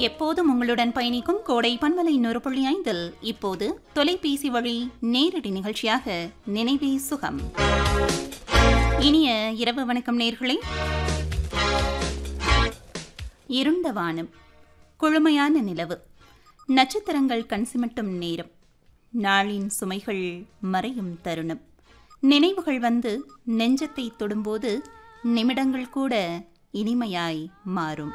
எப்போதும் உங்களுடன் பயணிக்கும் கோடை பன்மலை நூறு புள்ளி ஐந்தில் இப்போது தொலைபேசி வழி நேரடி நிகழ்ச்சியாக நினைவே சுகம் இனிய இரவு வணக்கம் நேர்களே இருண்ட வானம் குழுமையான நிலவு நட்சத்திரங்கள் கண் சிமிட்டும் நேரம் நாளின் சுமைகள் மறையும் தருணம் நினைவுகள் வந்து நெஞ்சத்தை தொடும்போது நிமிடங்கள் கூட இனிமையாய் மாறும்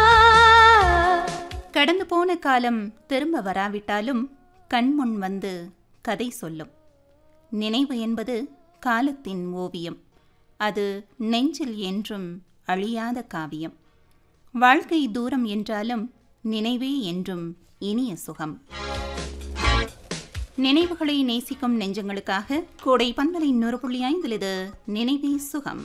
கடந்து போன காலம் திரும்ப வராவிட்டாலும் கண்முன் வந்து கதை சொல்லும் நினைவு என்பது காலத்தின் ஓவியம் அது நெஞ்சில் என்றும் அழியாத காவியம் வாழ்க்கை தூரம் என்றாலும் நினைவே என்றும் இனிய சுகம் நினைவுகளை நேசிக்கும் நெஞ்சங்களுக்காக கோடை பந்தலை நூறு புள்ளி ஐந்தில் இது நினைவே சுகம்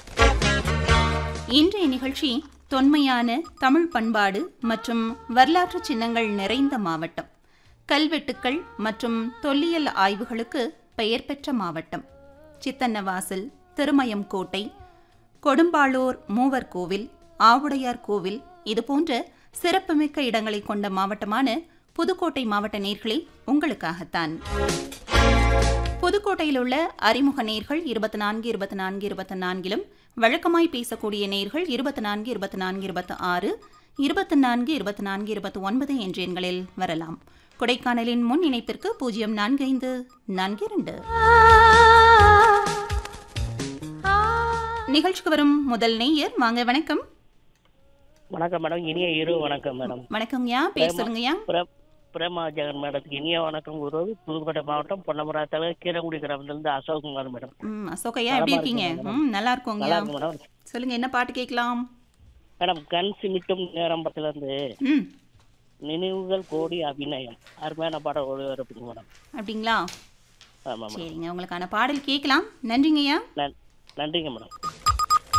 இன்றைய நிகழ்ச்சி தொன்மையான தமிழ் பண்பாடு மற்றும் வரலாற்று சின்னங்கள் நிறைந்த மாவட்டம் கல்வெட்டுக்கள் மற்றும் தொல்லியல் ஆய்வுகளுக்கு பெயர் பெற்ற மாவட்டம் சித்தன்னவாசல் திருமயம் கோட்டை கொடும்பாளூர் மூவர் கோவில் ஆவுடையார் கோவில் இதுபோன்ற சிறப்புமிக்க இடங்களை கொண்ட மாவட்டமான புதுக்கோட்டை மாவட்ட நேர்களே உங்களுக்காகத்தான் புதுக்கோட்டையில் உள்ள அறிமுக நேர்கள் இருபத்தி நான்கு இருபத்தி நான்கு இருபத்தி நான்கிலும் வழக்கமாய் பேசக்கூடிய நேர்கள் இருபத்தி நான்கு இருபத்தி நான்கு இருபத்தி ஆறு இருபத்தி நான்கு இருபத்தி நான்கு இருபத்தி ஒன்பது என்ற எண்களில் வரலாம் கொடைக்கானலின் முன் இணைப்பிற்கு பூஜ்ஜியம் நான்கு ஐந்து நான்கு இரண்டு நிகழ்ச்சிக்கு வரும் முதல் நேயர் வாங்க வணக்கம் வணக்கம் மேடம் இனிய இரு வணக்கம் மேடம் வணக்கங்கய்யா பேர் சொல்லுங்கய்யா பிர- பிரேமா ஜெகன் மேடத்துக்கு இனிய வணக்கம் கூறுவது புதுக்கோட்டை மாவட்டம் பொன்னமரா தலைவர் கீரங்குடி கிராமத்திலிருந்து அசோக்குமார் மேடம் ம் அசோகையா எப்படி இருக்கீங்க ம் நல்லா இருக்கோங்கய்யா நல்லா இருக்கு மேடம் சொல்லுங்க என்ன பாட்டு கேட்கலாம் மேடம் கண் சிமிட்டும் நேரம்பத்துல இருந்து ம் நினைவுகள் கோடி அபிநயம் அருமையான பாடம் ஒளிபரப்புங்க மேடம் அப்படிங்களா ஆமா மேடம் சரிங்க உங்களுக்கான பாடல் கேட்கலாம் நன்றிங்கய்யா நன்- நன்றிங்க மேடம்